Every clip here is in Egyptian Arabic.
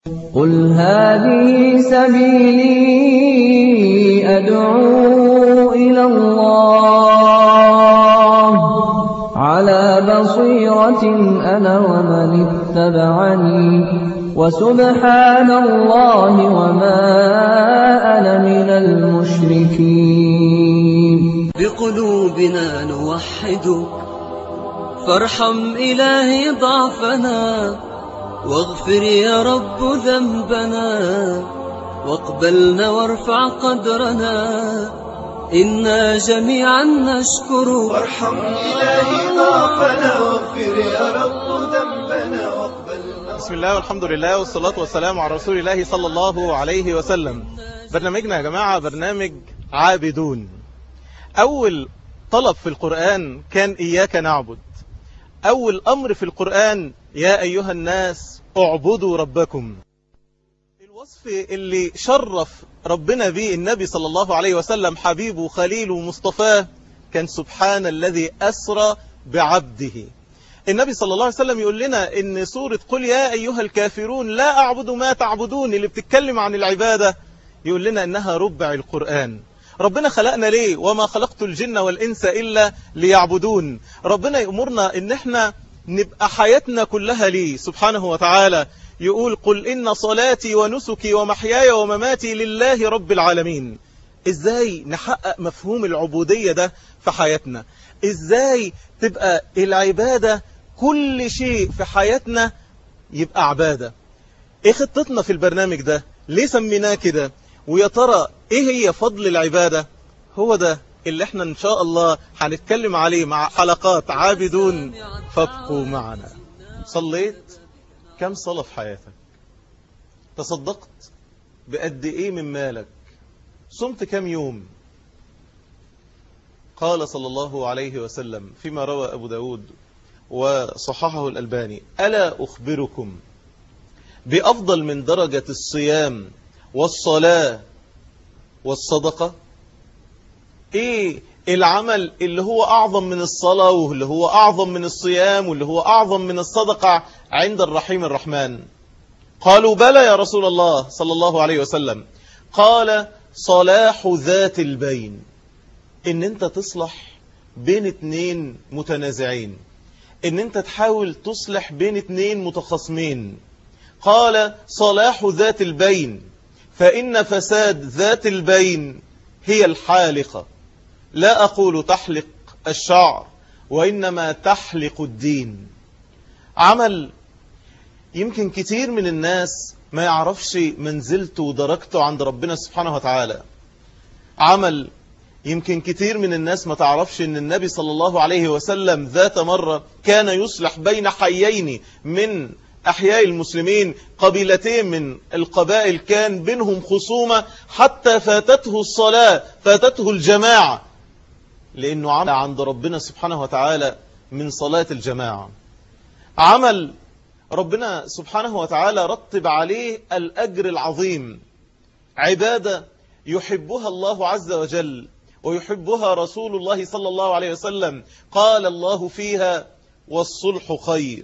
قُلْ هَٰذِهِ سَبِيلِي أَدْعُو إِلَى اللَّهِ ۚ عَلَىٰ بَصِيرَةٍ أَنَا وَمَنِ اتَّبَعَنِي ۖ وَسُبْحَانَ اللَّهِ وَمَا أَنَا مِنَ الْمُشْرِكِينَ بقلوبنا نوحدك فارحم إلهي ضعفنا واغفر يا رب ذنبنا واقبلنا وارفع قدرنا إنا جميعا نشكرك وارحم إلهي ضعفنا واغفر يا رب ذنبنا واقبلنا بسم الله والحمد لله والصلاة والسلام على رسول الله صلى الله عليه وسلم برنامجنا يا جماعة برنامج عابدون أول طلب في القرآن كان إياك نعبد أول أمر في القرآن يا أيها الناس اعبدوا ربكم الوصف اللي شرف ربنا به النبي صلى الله عليه وسلم حبيبه خليله مصطفاه كان سبحان الذي أسرى بعبده النبي صلى الله عليه وسلم يقول لنا ان سورة قل يا أيها الكافرون لا أعبد ما تعبدون اللي بتتكلم عن العبادة يقول لنا انها ربع القرآن ربنا خلقنا ليه وما خلقت الجن والإنس إلا ليعبدون ربنا يأمرنا ان احنا نبقى حياتنا كلها ليه سبحانه وتعالى يقول قل إن صلاتي ونسكي ومحياي ومماتي لله رب العالمين ازاي نحقق مفهوم العبودية ده في حياتنا ازاي تبقى العبادة كل شيء في حياتنا يبقى عبادة ايه خطتنا في البرنامج ده ليه سميناه كده ويا ترى ايه هي فضل العبادة هو ده اللي احنا ان شاء الله هنتكلم عليه مع حلقات عابدون فابقوا معنا صليت كم صلاة في حياتك تصدقت بقد ايه من مالك صمت كم يوم قال صلى الله عليه وسلم فيما روى أبو داود وصححه الألباني ألا أخبركم بأفضل من درجة الصيام والصلاة والصدقة ايه العمل اللي هو اعظم من الصلاة واللي هو اعظم من الصيام واللي هو اعظم من الصدقة عند الرحيم الرحمن قالوا بلى يا رسول الله صلى الله عليه وسلم قال صلاح ذات البين ان انت تصلح بين اتنين متنازعين ان انت تحاول تصلح بين اتنين متخاصمين قال صلاح ذات البين فإن فساد ذات البين هي الحالقة لا أقول تحلق الشعر وإنما تحلق الدين عمل يمكن كتير من الناس ما يعرفش منزلته ودرجته عند ربنا سبحانه وتعالى عمل يمكن كتير من الناس ما تعرفش ان النبي صلى الله عليه وسلم ذات مرة كان يصلح بين حيين من أحياء المسلمين قبيلتين من القبائل كان بينهم خصومة حتى فاتته الصلاة فاتته الجماعة لأنه عمل عند ربنا سبحانه وتعالى من صلاة الجماعة عمل ربنا سبحانه وتعالى رتب عليه الأجر العظيم عبادة يحبها الله عز وجل ويحبها رسول الله صلى الله عليه وسلم قال الله فيها والصلح خير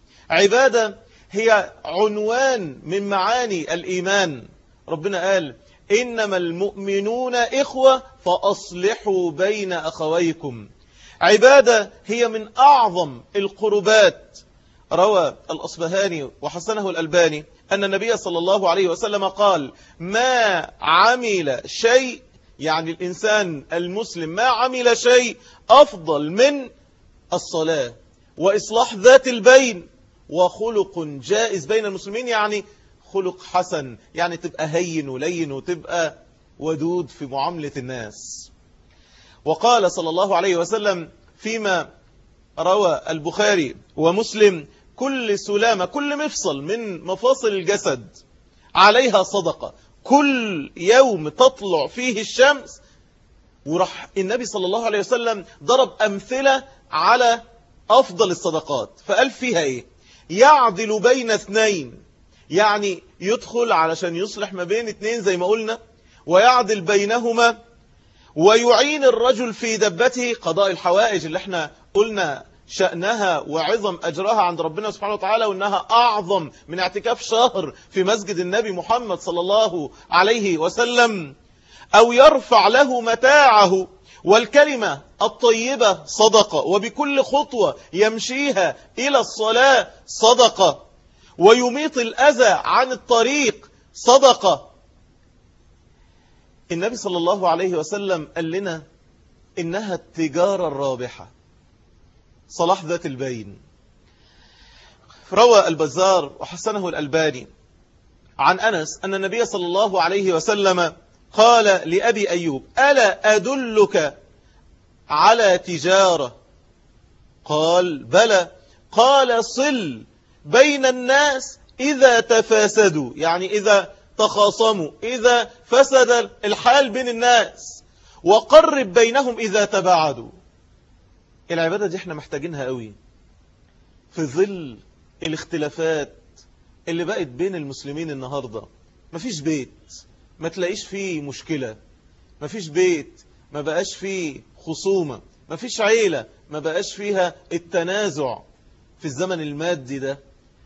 عبادة هي عنوان من معاني الإيمان ربنا قال إنما المؤمنون إخوة فأصلحوا بين أخويكم عبادة هي من أعظم القربات روى الأصبهاني وحسنه الألباني أن النبي صلى الله عليه وسلم قال ما عمل شيء يعني الإنسان المسلم ما عمل شيء أفضل من الصلاة وإصلاح ذات البين وخلق جائز بين المسلمين يعني خلق حسن يعني تبقى هين ولين وتبقى ودود في معاملة الناس وقال صلى الله عليه وسلم فيما روى البخاري ومسلم كل سلامة كل مفصل من مفاصل الجسد عليها صدقة كل يوم تطلع فيه الشمس وراح النبي صلى الله عليه وسلم ضرب أمثلة على أفضل الصدقات فقال فيها إيه يعدل بين اثنين يعني يدخل علشان يصلح ما بين اثنين زي ما قلنا ويعدل بينهما ويعين الرجل في دبته قضاء الحوائج اللي احنا قلنا شأنها وعظم أجرها عند ربنا سبحانه وتعالى وأنها أعظم من اعتكاف شهر في مسجد النبي محمد صلى الله عليه وسلم أو يرفع له متاعه والكلمة الطيبة صدقة وبكل خطوة يمشيها إلى الصلاة صدقة ويميط الأذى عن الطريق صدقة النبي صلى الله عليه وسلم قال لنا إنها التجارة الرابحة صلاح ذات البين روى البزار وحسنه الألباني عن أنس أن النبي صلى الله عليه وسلم قال لأبي أيوب ألا أدلك على تجارة قال بلى قال صل بين الناس إذا تفاسدوا يعني إذا تخاصموا إذا فسد الحال بين الناس وقرب بينهم إذا تباعدوا العبادة دي احنا محتاجينها قوي في ظل الاختلافات اللي بقت بين المسلمين النهاردة مفيش بيت ما تلاقيش فيه مشكلة مفيش بيت ما بقاش فيه خصومة مفيش عيلة ما بقاش فيها التنازع في الزمن المادي ده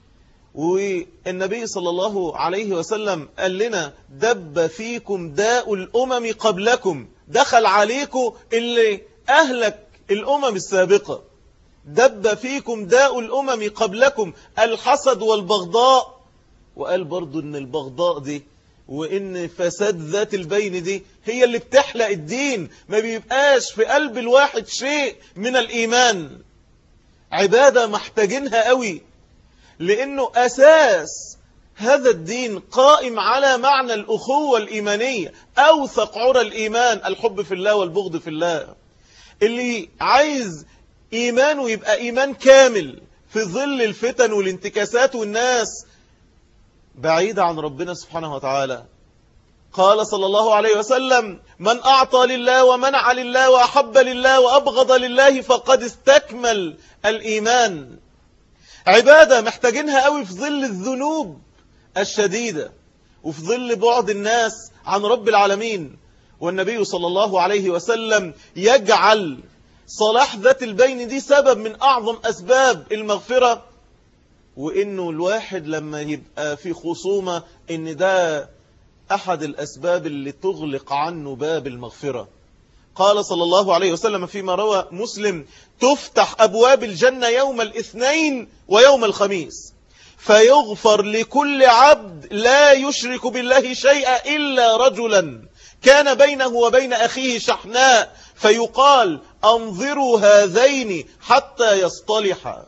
والنبي صلى الله عليه وسلم قال لنا دب فيكم داء الأمم قبلكم دخل عليكم اللي أهلك الأمم السابقة دب فيكم داء الأمم قبلكم الحسد والبغضاء وقال برضو ان البغضاء دي وان فساد ذات البين دي هي اللي بتحلق الدين ما بيبقاش في قلب الواحد شيء من الإيمان عبادة محتاجينها قوي لأنه أساس هذا الدين قائم على معنى الأخوة الإيمانية أوثق عرى الإيمان الحب في الله والبغض في الله اللي عايز إيمانه يبقى إيمان كامل في ظل الفتن والانتكاسات والناس بعيدة عن ربنا سبحانه وتعالى قال صلى الله عليه وسلم من أعطى لله ومنع لله وأحب لله وأبغض لله فقد استكمل الإيمان عبادة محتاجينها قوي في ظل الذنوب الشديدة وفي ظل بعد الناس عن رب العالمين والنبي صلى الله عليه وسلم يجعل صلاح ذات البين دي سبب من أعظم أسباب المغفرة وإنه الواحد لما يبقى في خصومة إن ده أحد الأسباب اللي تغلق عنه باب المغفرة قال صلى الله عليه وسلم فيما روى مسلم تفتح أبواب الجنة يوم الاثنين ويوم الخميس فيغفر لكل عبد لا يشرك بالله شيئا إلا رجلا كان بينه وبين أخيه شحناء فيقال أنظروا هذين حتى يصطلحا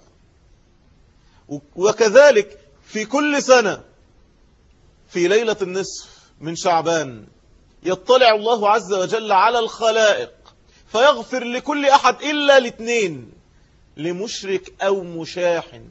وكذلك في كل سنة في ليلة النصف من شعبان يطلع الله عز وجل على الخلائق فيغفر لكل أحد إلا لاثنين لمشرك أو مشاحن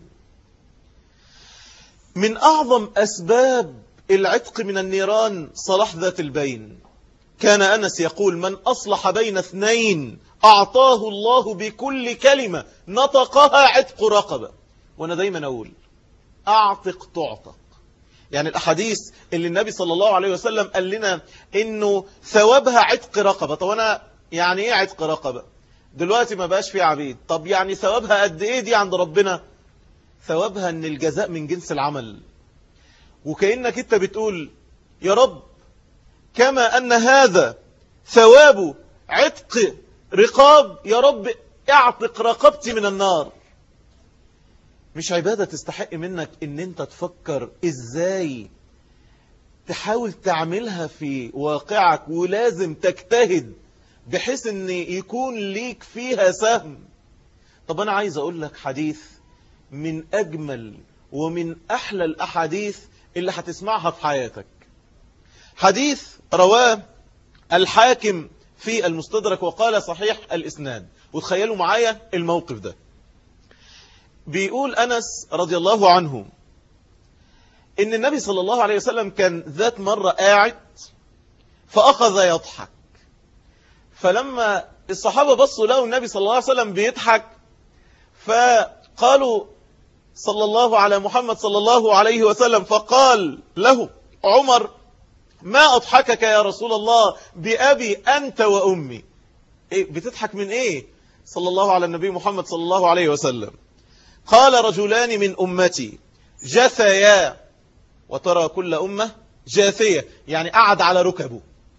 من أعظم أسباب العتق من النيران صلاح ذات البين كان أنس يقول من أصلح بين اثنين أعطاه الله بكل كلمة نطقها عتق رقبة وأنا دايما أقول أعتق تعتق يعني الأحاديث اللي النبي صلى الله عليه وسلم قال لنا إنه ثوابها عتق رقبة طب أنا يعني إيه عتق رقبة دلوقتي ما بقاش في عبيد طب يعني ثوابها قد إيه دي عند ربنا ثوابها أن الجزاء من جنس العمل وكأنك أنت بتقول يا رب كما أن هذا ثواب عتق رقاب يا رب اعتق رقبتي من النار مش عبادة تستحق منك ان انت تفكر ازاي تحاول تعملها في واقعك ولازم تجتهد بحيث ان يكون ليك فيها سهم طب انا عايز اقول لك حديث من اجمل ومن احلى الاحاديث اللي هتسمعها في حياتك حديث رواه الحاكم في المستدرك وقال صحيح الاسناد وتخيلوا معايا الموقف ده بيقول أنس رضي الله عنه إن النبي صلى الله عليه وسلم كان ذات مرة قاعد فأخذ يضحك فلما الصحابة بصوا له النبي صلى الله عليه وسلم بيضحك فقالوا صلى الله على محمد صلى الله عليه وسلم فقال له عمر ما أضحكك يا رسول الله بأبي أنت وأمي إيه بتضحك من إيه صلى الله على النبي محمد صلى الله عليه وسلم قال رجلان من أمتي جثيا وترى كل أمة جاثية يعني قعد على ركبه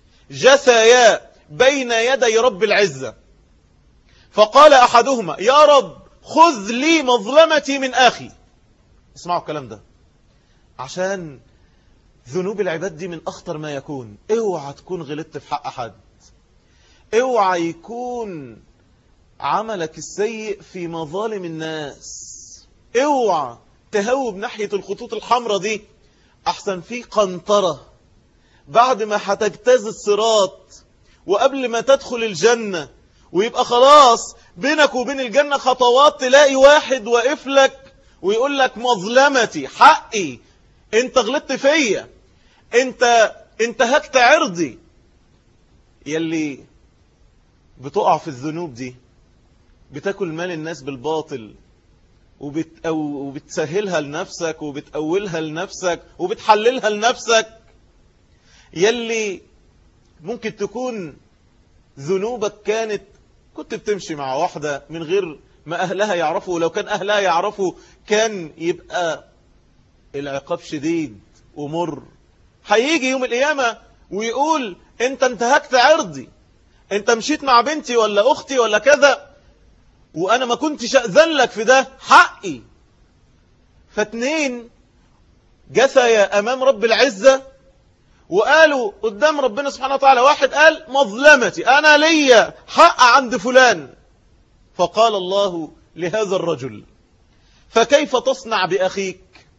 جثيا بين يدي رب العزة فقال أحدهما يا رب خذ لي مظلمتي من أخي اسمعوا الكلام ده عشان ذنوب العباد دي من أخطر ما يكون اوعى تكون غلطت في حق حد اوعى يكون عملك السيء في مظالم الناس اوعى تهوب ناحية الخطوط الحمراء دي احسن في قنطرة بعد ما هتجتاز الصراط وقبل ما تدخل الجنة ويبقى خلاص بينك وبين الجنة خطوات تلاقي واحد واقف لك ويقول لك مظلمتي حقي انت غلطت فيا انت انتهكت عرضي يلي بتقع في الذنوب دي بتاكل مال الناس بالباطل وبت أو وبتسهلها لنفسك وبتأولها لنفسك وبتحللها لنفسك يلي ممكن تكون ذنوبك كانت كنت بتمشي مع واحدة من غير ما أهلها يعرفوا ولو كان أهلها يعرفوا كان يبقى العقاب شديد ومر هيجي يوم القيامة ويقول انت انتهكت عرضي انت مشيت مع بنتي ولا اختي ولا كذا وانا ما كنتش اذن لك في ده حقي فاتنين جثيا امام رب العزة وقالوا قدام ربنا سبحانه وتعالى واحد قال مظلمتي انا ليا حق عند فلان فقال الله لهذا الرجل فكيف تصنع بأخيك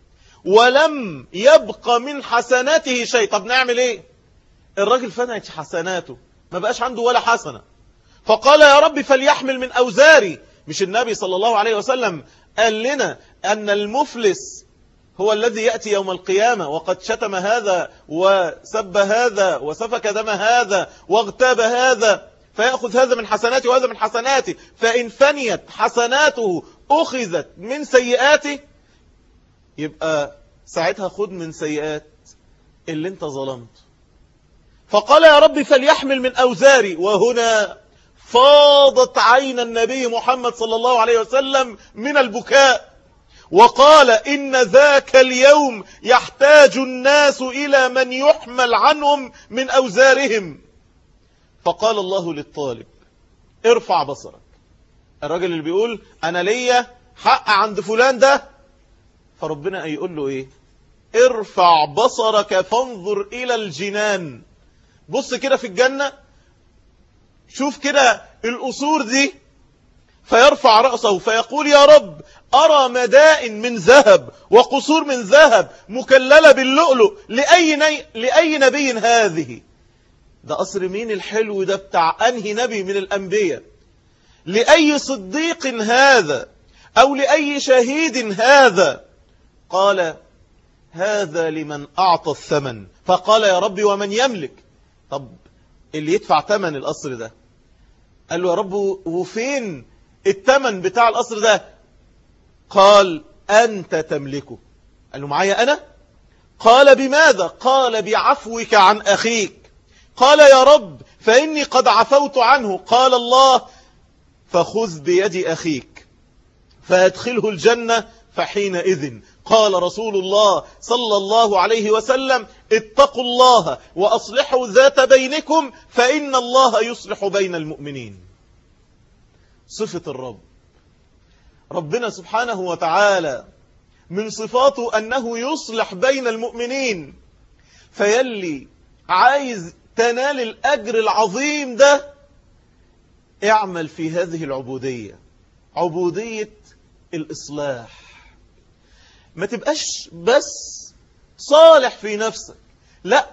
ولم يبق من حسناته شيء طب نعمل ايه الراجل فنعت حسناته ما بقاش عنده ولا حسنة فقال يا رب فليحمل من أوزاري مش النبي صلى الله عليه وسلم قال لنا أن المفلس هو الذي يأتي يوم القيامة وقد شتم هذا وسب هذا وسفك دم هذا واغتاب هذا فيأخذ هذا من حسناته وهذا من حسناته فإن فنيت حسناته أخذت من سيئاته يبقى ساعتها خد من سيئات اللي انت ظلمت فقال يا رب فليحمل من أوزاري وهنا فاضت عين النبي محمد صلى الله عليه وسلم من البكاء وقال إن ذاك اليوم يحتاج الناس إلى من يحمل عنهم من أوزارهم فقال الله للطالب ارفع بصرك الراجل اللي بيقول أنا ليا حق عند فلان ده فربنا يقول له إيه ارفع بصرك فانظر إلى الجنان بص كده في الجنة شوف كده الأصور دي فيرفع رأسه فيقول يا رب أرى مدائن من ذهب وقصور من ذهب مكللة باللؤلؤ لأي, ني... لأي نبي هذه ده قصر مين الحلو ده بتاع أنهي نبي من الأنبياء لأي صديق هذا أو لأي شهيد هذا قال هذا لمن أعطى الثمن فقال يا ربي ومن يملك طب اللي يدفع ثمن القصر ده قال له يا رب وفين الثمن بتاع القصر ده قال أنت تملكه قال له معايا أنا قال بماذا قال بعفوك عن أخيك قال يا رب فإني قد عفوت عنه قال الله فخذ بيد أخيك فأدخله الجنة فحينئذ قال رسول الله صلى الله عليه وسلم اتقوا الله وأصلحوا ذات بينكم فإن الله يصلح بين المؤمنين صفة الرب ربنا سبحانه وتعالى من صفاته أنه يصلح بين المؤمنين فيلي عايز تنال الأجر العظيم ده اعمل في هذه العبودية عبودية الإصلاح ما تبقاش بس صالح في نفسك لا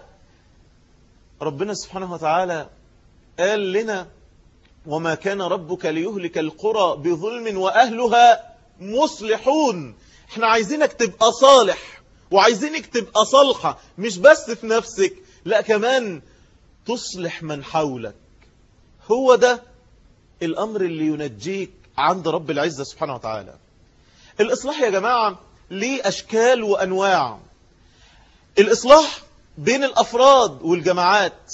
ربنا سبحانه وتعالى قال لنا وما كان ربك ليهلك القرى بظلم وأهلها مصلحون احنا عايزينك تبقى صالح وعايزينك تبقى صالحة مش بس في نفسك لا كمان تصلح من حولك هو ده الأمر اللي ينجيك عند رب العزة سبحانه وتعالى الإصلاح يا جماعة ليه أشكال وأنواع الإصلاح بين الأفراد والجماعات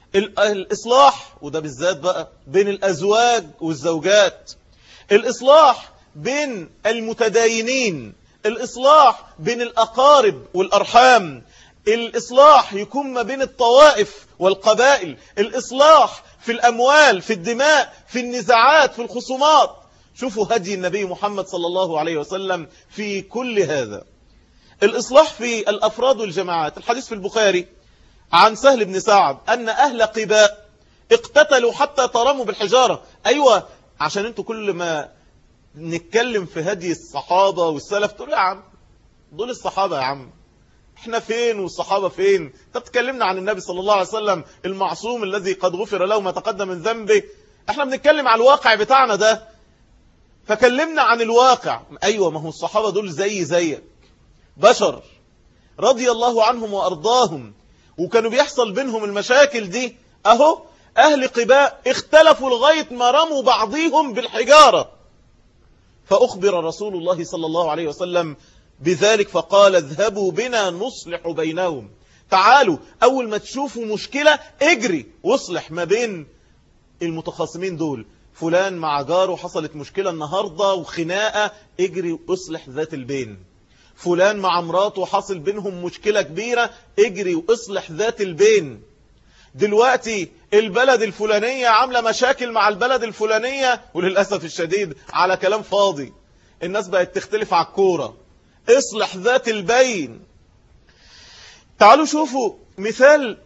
ال- الإصلاح وده بالذات بقى بين الأزواج والزوجات الإصلاح بين المتداينين الإصلاح بين الأقارب والأرحام الإصلاح يكون ما بين الطوائف والقبائل الإصلاح في الأموال في الدماء في النزاعات في الخصومات شوفوا هدي النبي محمد صلى الله عليه وسلم في كل هذا الإصلاح في الأفراد والجماعات الحديث في البخاري عن سهل بن سعد أن أهل قباء اقتتلوا حتى ترموا بالحجارة أيوة عشان انتوا كل ما نتكلم في هدي الصحابة والسلف تقول يا عم دول الصحابة يا عم احنا فين والصحابة فين انت بتكلمنا عن النبي صلى الله عليه وسلم المعصوم الذي قد غفر له ما تقدم من ذنبه احنا بنتكلم على الواقع بتاعنا ده فكلمنا عن الواقع ايوه ما هو الصحابة دول زي زيك بشر رضي الله عنهم وارضاهم وكانوا بيحصل بينهم المشاكل دي اهو اهل قباء اختلفوا لغاية ما رموا بعضهم بالحجارة فأخبر رسول الله صلى الله عليه وسلم بذلك فقال اذهبوا بنا نصلح بينهم تعالوا أول ما تشوفوا مشكلة اجري واصلح ما بين المتخاصمين دول فلان مع جاره حصلت مشكلة النهاردة وخناقة اجري واصلح ذات البين فلان مع مراته حصل بينهم مشكلة كبيرة اجري واصلح ذات البين دلوقتي البلد الفلانية عاملة مشاكل مع البلد الفلانية وللأسف الشديد على كلام فاضي الناس بقت تختلف على الكورة اصلح ذات البين تعالوا شوفوا مثال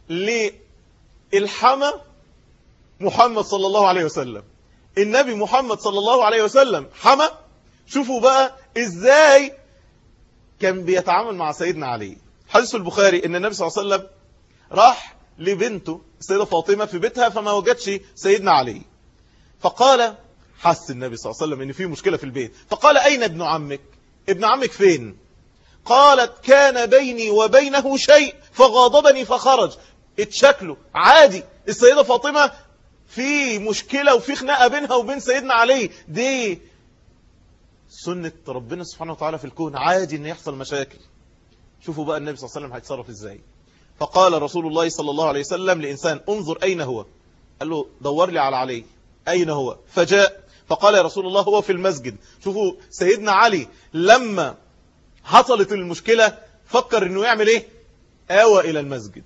للحمى محمد صلى الله عليه وسلم النبي محمد صلى الله عليه وسلم حمى شوفوا بقى ازاي كان بيتعامل مع سيدنا علي حديث في البخاري ان النبي صلى الله عليه وسلم راح لبنته السيدة فاطمة في بيتها فما وجدش سيدنا علي فقال حس النبي صلى الله عليه وسلم ان في مشكلة في البيت فقال اين ابن عمك ابن عمك فين قالت كان بيني وبينه شيء فغاضبني فخرج اتشكله عادي السيدة فاطمة في مشكلة وفي خناقة بينها وبين سيدنا علي دي سنة ربنا سبحانه وتعالى في الكون عادي ان يحصل مشاكل شوفوا بقى النبي صلى الله عليه وسلم هيتصرف ازاي فقال رسول الله صلى الله عليه وسلم لإنسان انظر أين هو قال له دور لي على علي أين هو فجاء فقال يا رسول الله هو في المسجد شوفوا سيدنا علي لما حصلت المشكلة فكر انه يعمل ايه آوى إلى المسجد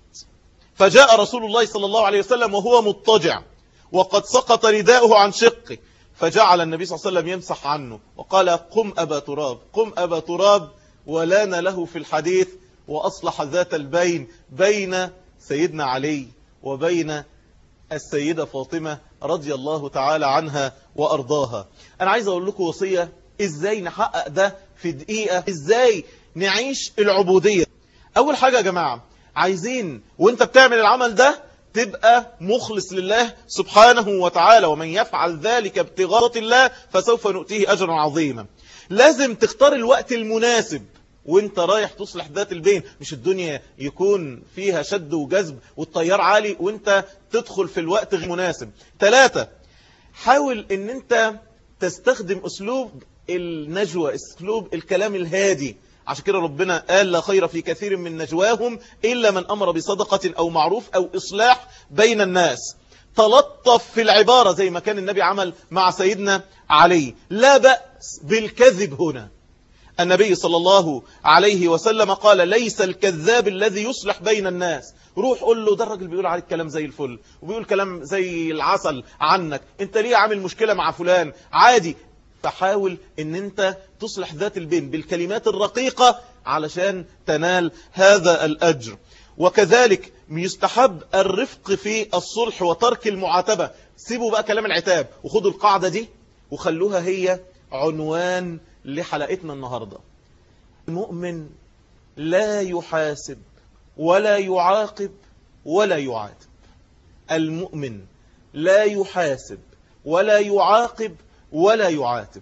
فجاء رسول الله صلى الله عليه وسلم وهو مضطجع وقد سقط رداؤه عن شقه فجعل النبي صلى الله عليه وسلم يمسح عنه وقال قم أبا تراب قم أبا تراب ولان له في الحديث وأصلح ذات البين بين سيدنا علي وبين السيدة فاطمة رضي الله تعالى عنها وأرضاها أنا عايز أقول لكم وصية إزاي نحقق ده في دقيقة إزاي نعيش العبودية أول حاجة يا جماعة عايزين وانت بتعمل العمل ده تبقى مخلص لله سبحانه وتعالى ومن يفعل ذلك ابتغاء الله فسوف نؤتيه أجرا عظيما لازم تختار الوقت المناسب وانت رايح تصلح ذات البين مش الدنيا يكون فيها شد وجذب والطيار عالي وانت تدخل في الوقت غير مناسب ثلاثة حاول ان انت تستخدم اسلوب النجوى اسلوب الكلام الهادي عشان كده ربنا قال لا خير في كثير من نجواهم إلا من أمر بصدقة أو معروف أو إصلاح بين الناس تلطف في العبارة زي ما كان النبي عمل مع سيدنا علي لا بأس بالكذب هنا النبي صلى الله عليه وسلم قال ليس الكذاب الذي يصلح بين الناس روح قول له ده الراجل بيقول عليك كلام زي الفل وبيقول كلام زي العسل عنك انت ليه عامل مشكلة مع فلان عادي فحاول ان انت تصلح ذات البين بالكلمات الرقيقة علشان تنال هذا الأجر وكذلك يستحب الرفق في الصلح وترك المعاتبة سيبوا بقى كلام العتاب وخدوا القاعدة دي وخلوها هي عنوان لحلقتنا النهاردة المؤمن لا يحاسب ولا يعاقب ولا يعاتب المؤمن لا يحاسب ولا يعاقب ولا يعاتب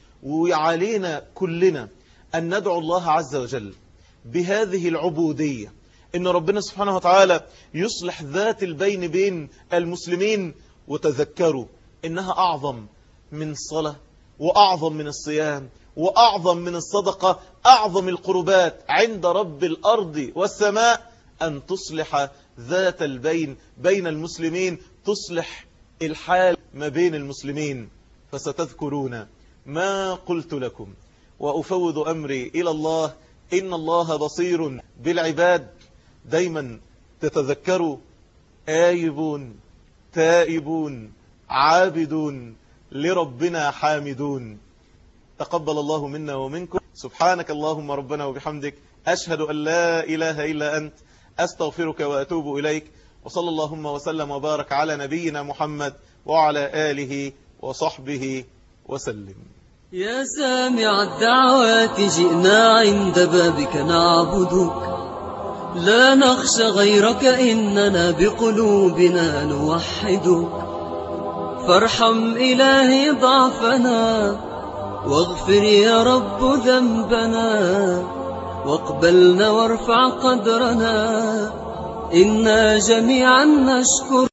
وعلينا كلنا أن ندعو الله عز وجل بهذه العبودية إن ربنا سبحانه وتعالى يصلح ذات البين بين المسلمين وتذكروا إنها أعظم من الصلاة وأعظم من الصيام وأعظم من الصدقة أعظم القربات عند رب الأرض والسماء أن تصلح ذات البين بين المسلمين تصلح الحال ما بين المسلمين فستذكرون ما قلت لكم وأفوض أمري إلى الله إن الله بصير بالعباد دايما تتذكروا آيبون تائبون عابدون لربنا حامدون تقبل الله منا ومنكم سبحانك اللهم ربنا وبحمدك أشهد أن لا إله إلا أنت أستغفرك وأتوب إليك وصلى اللهم وسلم وبارك على نبينا محمد وعلى آله وصحبه وسلم يا سامع الدعوات جئنا عند بابك نعبدك لا نخشى غيرك إننا بقلوبنا نوحدك فارحم إلهي ضعفنا واغفر يا رب ذنبنا واقبلنا وارفع قدرنا إنا جميعا نشكر